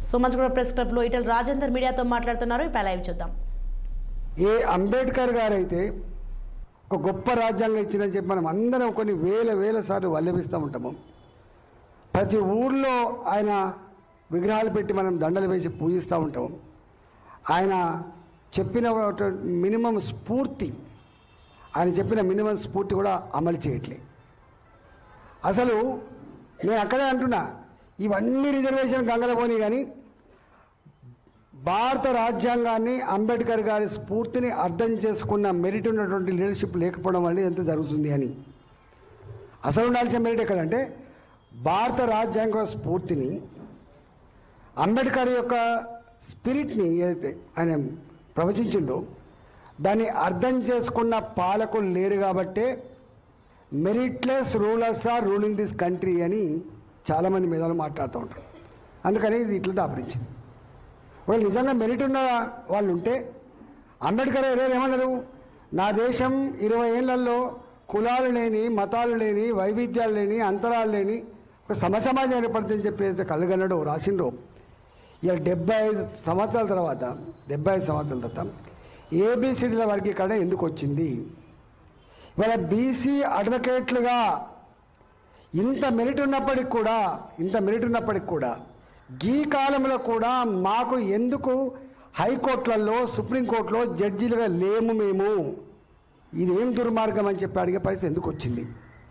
సోమజ్గూడ press క్లబ్లో ఇటల్ రాజేందర్ మీడియాతో మాట్లాడుతున్నారు ఇప్పుడు లైవ్ చూద్దాం ఏ అంబేద్కర్ గారు అయితే ఒక గొప్ప రాజ్యాంగం ఇచ్చిందని చెప్పి మనం అందరం కొన్ని వేల వేల సార్లు వల్లభిస్తూ ఉంటాము ప్రతి ఊర్లో ఆయన విగ్రహాలు పెట్టి మనం దండలు వేసి పూజిస్తూ ఉంటాము ఆయన చెప్పిన ఒక మినిమం స్ఫూర్తి ఆయన చెప్పిన మినిమం స్ఫూర్తి కూడా అమలు చేయట్లే అసలు నేను అక్కడే అంటున్నా ఇవన్నీ రిజర్వేషన్ గంగలపోని కానీ భారత రాజ్యాంగాన్ని అంబేద్కర్ గారి స్ఫూర్తిని అర్థం చేసుకున్న మెరిట్ ఉన్నటువంటి లీడర్షిప్ లేకపోవడం వల్ల ఎంత జరుగుతుంది అని అసలు ఉండాల్సిన మెరిట్ ఎక్కడంటే భారత రాజ్యాంగ స్ఫూర్తిని అంబేద్కర్ యొక్క స్పిరిట్ని ఏదైతే ఆయన ప్రవచించిండో దాన్ని అర్థం చేసుకున్న పాలకులు లేరు కాబట్టే meritless rulers are ruling this country అని చాలామంది మేధావులు మాట్లాడుతూ ఉంటారు అందుకని ఇది ఇట్లా దాపరించింది వాళ్ళు నిజంగా మెరిట్ ఉన్న వాళ్ళు ఉంటే అంబేద్కర్ గారు ఏమన్నారు నా దేశం ఇరవై ఏళ్లలో కులాలు లేని మతాలు లేని వైవిధ్యాలు లేని అంతరాలు లేని ఒక సమసమాజం ఏర్పడుతుందని చెప్పి అయితే కళ్ళగన్నాడు రాసిండ్రో ఇక డెబ్బై ఐదు సంవత్సరాల తర్వాత డెబ్బై ఐదు సంవత్సరాల తర్వాత ఏబిసిడీల వర్గీకరణ ఎందుకు వచ్చింది ఇవాళ బీసీ అడ్వకేట్లుగా ఇంత మెరిట్ ఉన్నప్పటికి కూడా ఇంత మెరిట్ ఉన్నప్పటికి కూడా ఈ కాలంలో కూడా మాకు ఎందుకు హైకోర్టులలో సుప్రీంకోర్టులో జడ్జీలుగా లేము మేము ఇదేం దుర్మార్గం అని చెప్పి అడిగే పరిస్థితి ఎందుకు వచ్చింది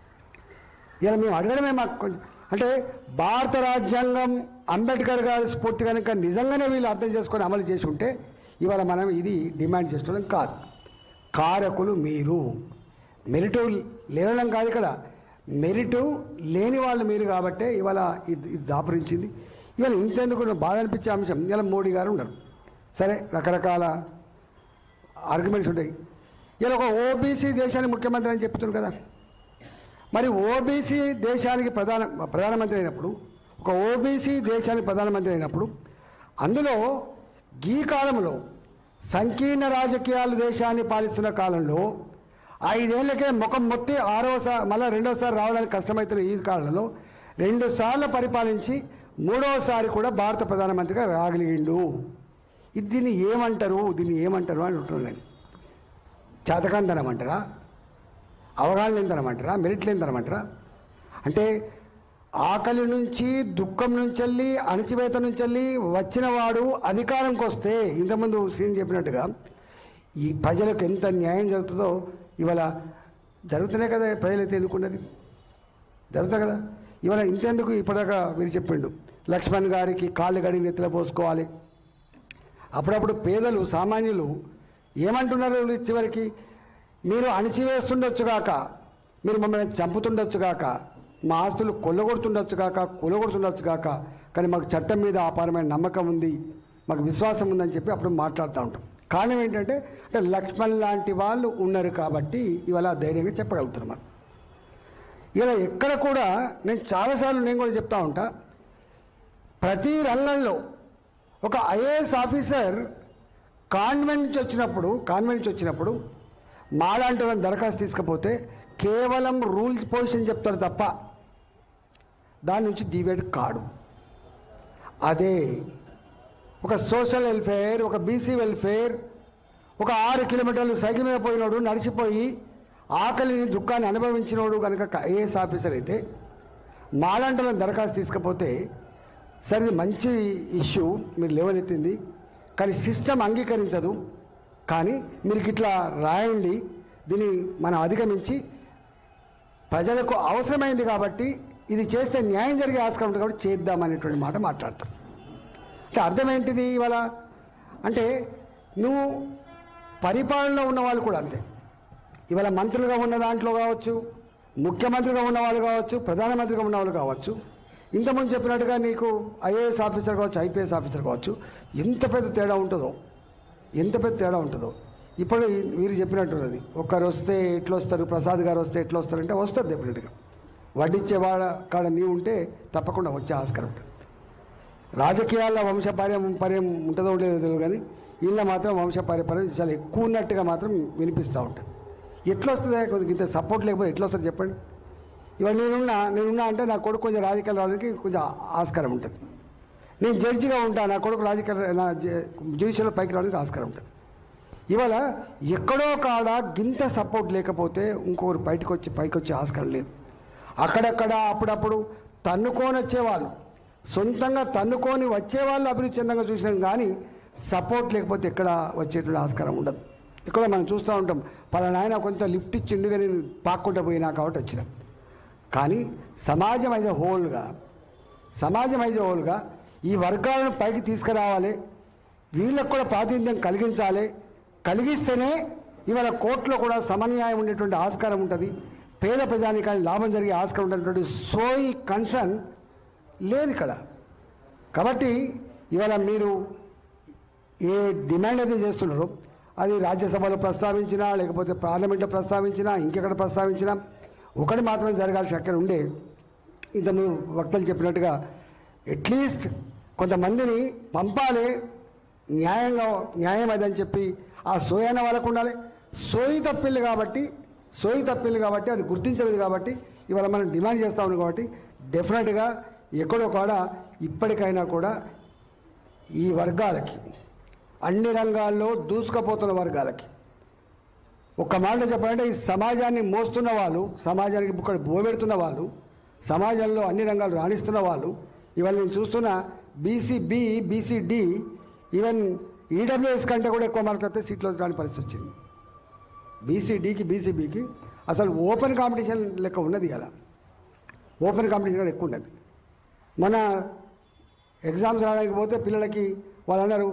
ఇలా మేము అడగడమే మాకు కొంచెం అంటే భారత రాజ్యాంగం అంబేద్కర్ గారి స్ఫూర్తి కనుక నిజంగానే వీళ్ళు అర్థం చేసుకొని అమలు చేసి ఉంటే ఇవాళ మనం ఇది డిమాండ్ చేస్తున్నాం కాదు కారకులు మీరు మెరిట్ లేనడం కాదు ఇక్కడ మెరిట్ లేని వాళ్ళు మీరు కాబట్టే ఇవాళ ఇది ఇది దాపరించింది ఇవాళ ఇంతెందుకు బాధ అనిపించే అంశం ఇవాళ మోడీ గారు ఉన్నారు సరే రకరకాల ఆర్గ్యుమెంట్స్ ఉంటాయి ఇలా ఒక ఓబీసీ దేశానికి ముఖ్యమంత్రి అని చెప్తున్నాను కదా మరి ఓబీసీ దేశానికి ప్రధాన ప్రధానమంత్రి అయినప్పుడు ఒక ఓబీసీ దేశానికి ప్రధానమంత్రి అయినప్పుడు అందులో ఈ కాలంలో సంకీర్ణ రాజకీయాలు దేశాన్ని పాలిస్తున్న కాలంలో ఐదేళ్లకే ముఖం మొత్తి ఆరోసారి మళ్ళీ రెండోసారి రావడానికి కష్టమవుతున్న ఈ కాలంలో రెండు సార్లు పరిపాలించి మూడోసారి కూడా భారత ప్రధానమంత్రిగా రాగలిగిండు ఇది దీన్ని ఏమంటారు దీన్ని ఏమంటారు అని అంటున్నాను చేతకాంతనం అంటారా అవగాహన లేనితనమంటారా మెరిట్ లేనితనమంటారా అంటే ఆకలి నుంచి దుఃఖం నుంచి వెళ్ళి అణచివేత నుంచి వెళ్ళి వచ్చిన వాడు అధికారంకి వస్తే ఇంతకుముందు సీన్ చెప్పినట్టుగా ఈ ప్రజలకు ఎంత న్యాయం జరుగుతుందో ఇవాళ జరుగుతున్నాయి కదా ప్రజలైతే ఎన్నుకున్నది జరుగుతాయి కదా ఇవాళ ఇంతెందుకు ఇప్పటిదాకా మీరు చెప్పిండు లక్ష్మణ్ గారికి కాళ్ళు గడి నెత్తిలో పోసుకోవాలి అప్పుడప్పుడు పేదలు సామాన్యులు ఏమంటున్నారు చివరికి మీరు అణిచివేస్తుండొచ్చు కాక మీరు మమ్మల్ని చంపుతుండొచ్చు కాక మా ఆస్తులు కొల్లగొడుతుండొచ్చు కాక కొల్లగొడుతుండొచ్చు కాక కానీ మాకు చట్టం మీద అపారమైన నమ్మకం ఉంది మాకు విశ్వాసం ఉందని చెప్పి అప్పుడు మాట్లాడుతూ ఉంటాం కారణం ఏంటంటే అంటే లక్ష్మణ్ లాంటి వాళ్ళు ఉన్నారు కాబట్టి ఇవాళ ధైర్యంగా చెప్పగలుగుతున్నాం మనం ఇలా ఎక్కడ కూడా నేను చాలాసార్లు నేను కూడా చెప్తా ఉంటా ప్రతి రంగంలో ఒక ఐఏఎస్ ఆఫీసర్ కాన్వెంట్ నుంచి వచ్చినప్పుడు కాన్వెంట్ నుంచి వచ్చినప్పుడు మాలాంటి వాళ్ళని దరఖాస్తు తీసుకపోతే కేవలం రూల్స్ పొజిషన్ చెప్తారు తప్ప దాని నుంచి డివైడ్ కాడు అదే ఒక సోషల్ వెల్ఫేర్ ఒక బీసీ వెల్ఫేర్ ఒక ఆరు కిలోమీటర్లు సైకిల్ మీద పోయినోడు నడిచిపోయి ఆకలిని దుఃఖాన్ని అనుభవించినోడు కనుక ఐఏఎస్ ఆఫీసర్ అయితే మాలాంటి వాళ్ళని దరఖాస్తు తీసుకపోతే సరే ఇది మంచి ఇష్యూ మీరు లేవనెత్తింది కానీ సిస్టమ్ అంగీకరించదు కానీ మీరు ఇట్లా రాయండి దీన్ని మనం అధిగమించి ప్రజలకు అవసరమైంది కాబట్టి ఇది చేస్తే న్యాయం జరిగే ఆస్కారం ఉంటుంది కాబట్టి చేద్దామనేటువంటి మాట మాట్లాడతాం అంటే అర్థం ఏంటిది ఇవాళ అంటే నువ్వు పరిపాలనలో ఉన్న వాళ్ళు కూడా అంతే ఇవాళ మంత్రులుగా ఉన్న దాంట్లో కావచ్చు ముఖ్యమంత్రిగా ఉన్న వాళ్ళు కావచ్చు ప్రధానమంత్రిగా ఉన్న వాళ్ళు కావచ్చు ఇంతకుముందు చెప్పినట్టుగా నీకు ఐఏఎస్ ఆఫీసర్ కావచ్చు ఐపీఎస్ ఆఫీసర్ కావచ్చు ఎంత పెద్ద తేడా ఉంటుందో ఎంత పెద్ద తేడా ఉంటుందో ఇప్పుడు వీరు చెప్పినట్టున్నది ఒక్కరు వస్తే ఎట్లా వస్తారు ప్రసాద్ గారు వస్తే ఎట్లా వస్తారంటే వస్తారు డెఫినెట్గా వడ్డించేవాడ కాడ నీవు ఉంటే తప్పకుండా వచ్చే ఆస్కారం ఉంటుంది రాజకీయాల్లో వంశపార్యం పర్యం ఉంటుందో ఉండేదో తెలియదు కానీ వీళ్ళ మాత్రం వంశపార్యపర్యం చాలా ఎక్కువ ఉన్నట్టుగా మాత్రం వినిపిస్తూ ఉంటుంది ఎట్లా వస్తుంది కొద్దిగా ఇంత సపోర్ట్ లేకపోతే ఎట్లా వస్తుంది చెప్పండి ఇవాళ నేనున్నా నేనున్నా అంటే నా కొడుకు కొంచెం రాజకీయాలు రావడానికి కొంచెం ఆస్కారం ఉంటుంది నేను జడ్జిగా ఉంటాను నా కొడుకు రాజకీయ నా జ్యుడిషియల్ పైకి రావడానికి ఆస్కారం ఉంటుంది ఇవాళ ఎక్కడో కాడ గింత సపోర్ట్ లేకపోతే ఇంకొకరు బయటకు వచ్చి పైకి వచ్చే ఆస్కారం లేదు అక్కడక్కడ అప్పుడప్పుడు తన్నుకొని వచ్చేవాళ్ళు సొంతంగా తన్నుకొని వచ్చేవాళ్ళు అభివృద్ధి చెందంగా చూసినాం కానీ సపోర్ట్ లేకపోతే ఎక్కడ వచ్చేటువంటి ఆస్కారం ఉండదు ఇక్కడ మనం చూస్తూ ఉంటాం పలానా ఆయన కొంత లిఫ్ట్ ఇచ్చిండుగా నేను పాక్కుంటూ పోయినా కాబట్టి వచ్చిన కానీ సమాజం యాజ్ ఎ హోల్గా సమాజం యాజ్ ఎ హోల్గా ఈ వర్గాలను పైకి తీసుకురావాలి వీళ్ళకు కూడా ప్రాతినిధ్యం కలిగించాలి కలిగిస్తేనే ఇవాళ కోర్టులో కూడా సమన్యాయం ఉండేటువంటి ఆస్కారం ఉంటుంది పేద ప్రజానికానికి లాభం జరిగే ఆస్కారం ఉండేటువంటి సోయి కన్సర్న్ లేదు ఇక్కడ కాబట్టి ఇవాళ మీరు ఏ డిమాండ్ అయితే చేస్తున్నారో అది రాజ్యసభలో ప్రస్తావించినా లేకపోతే పార్లమెంట్లో ప్రస్తావించినా ఇంకెక్కడ ప్రస్తావించినా ఒకటి మాత్రం జరగాల్సిన అక్కడ ఉండే ఇంతకు వక్తలు చెప్పినట్టుగా అట్లీస్ట్ కొంతమందిని పంపాలి న్యాయంగా న్యాయం అదని చెప్పి ఆ సోయన వాళ్ళకు ఉండాలి సోయి తప్పిల్లు కాబట్టి సోయి తప్పిల్లు కాబట్టి అది గుర్తించలేదు కాబట్టి ఇవాళ మనం డిమాండ్ చేస్తా ఉన్నాం కాబట్టి డెఫినెట్గా ఎక్కడో కూడా ఇప్పటికైనా కూడా ఈ వర్గాలకి అన్ని రంగాల్లో దూసుకుపోతున్న వర్గాలకి ఒక్క మాట చెప్పాలంటే ఈ సమాజాన్ని మోస్తున్న వాళ్ళు సమాజానికి ఇక్కడ బోబెడుతున్న వాళ్ళు సమాజంలో అన్ని రంగాలు రాణిస్తున్న వాళ్ళు ఇవాళ నేను చూస్తున్న BC B BC D even EWS కంటే కూడా ఎక్కువ మార్కులు వస్తే సీట్లో రాని పరిస్థితి వచ్చింది బీసీడీకి బీసీబీకి అసలు ఓపెన్ కాంపిటీషన్ లెక్క ఉన్నది కదా ఓపెన్ కాంపిటీషన్ కూడా ఎక్కువ ఉన్నది మన ఎగ్జామ్స్ రాయడానికి పోతే పిల్లలకి వాళ్ళు అన్నారు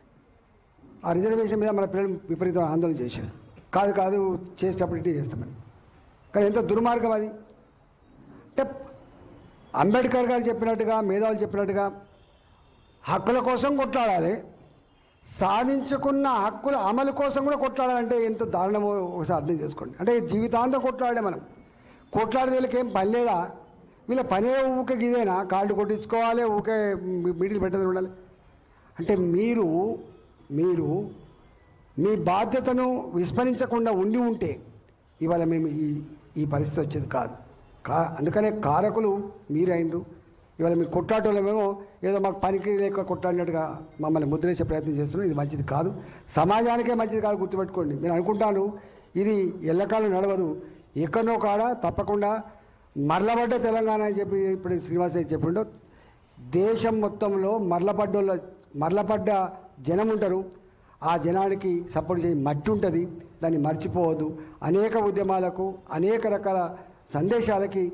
ఆ రిజర్వేషన్ మీద మన పిల్లలు విపరీతం ఆందోళన చేశారు కాదు కాదు చేసేటప్పుడు ఇటీ చేస్తామని కానీ ఎంత దుర్మార్గం అది అంటే అంబేద్కర్ గారు చెప్పినట్టుగా మేధావులు చెప్పినట్టుగా హక్కుల కోసం కొట్లాడాలి సాధించుకున్న హక్కుల అమలు కోసం కూడా కొట్లాడాలంటే ఎంత దారుణమో ఒకసారి అర్థం చేసుకోండి అంటే జీవితాంతం కొట్లాడే మనం కొట్లాడే వీళ్ళకి ఏం పని లేదా వీళ్ళ పనే ఊకే గిదేనా కార్డు కొట్టించుకోవాలి ఊకే మీటింగ్ పెట్టదని ఉండాలి అంటే మీరు మీరు మీ బాధ్యతను విస్మరించకుండా ఉండి ఉంటే ఇవాళ మేము ఈ ఈ పరిస్థితి వచ్చేది కాదు కా అందుకనే కారకులు మీరైండ్రు ఇవాళ మీ కొట్లాటోళ్ళమేమో ఏదో మాకు పనికి లేక కొట్లాడినట్టుగా మమ్మల్ని ముద్రేసే ప్రయత్నం చేస్తున్నాం ఇది మంచిది కాదు సమాజానికే మంచిది కాదు గుర్తుపెట్టుకోండి నేను అనుకుంటాను ఇది ఎల్లకాలం నడవదు ఎక్కడనో కాడ తప్పకుండా మరలబడ్డ తెలంగాణ అని చెప్పి ఇప్పుడు శ్రీనివాస్ అయితే చెప్పిండో దేశం మొత్తంలో మరలపడ్డోళ్ళ మరలపడ్డ జనం ఉంటారు ఆ జనానికి సపోర్ట్ చేయి మట్టి ఉంటుంది దాన్ని మర్చిపోవద్దు అనేక ఉద్యమాలకు అనేక రకాల సందేశాలకి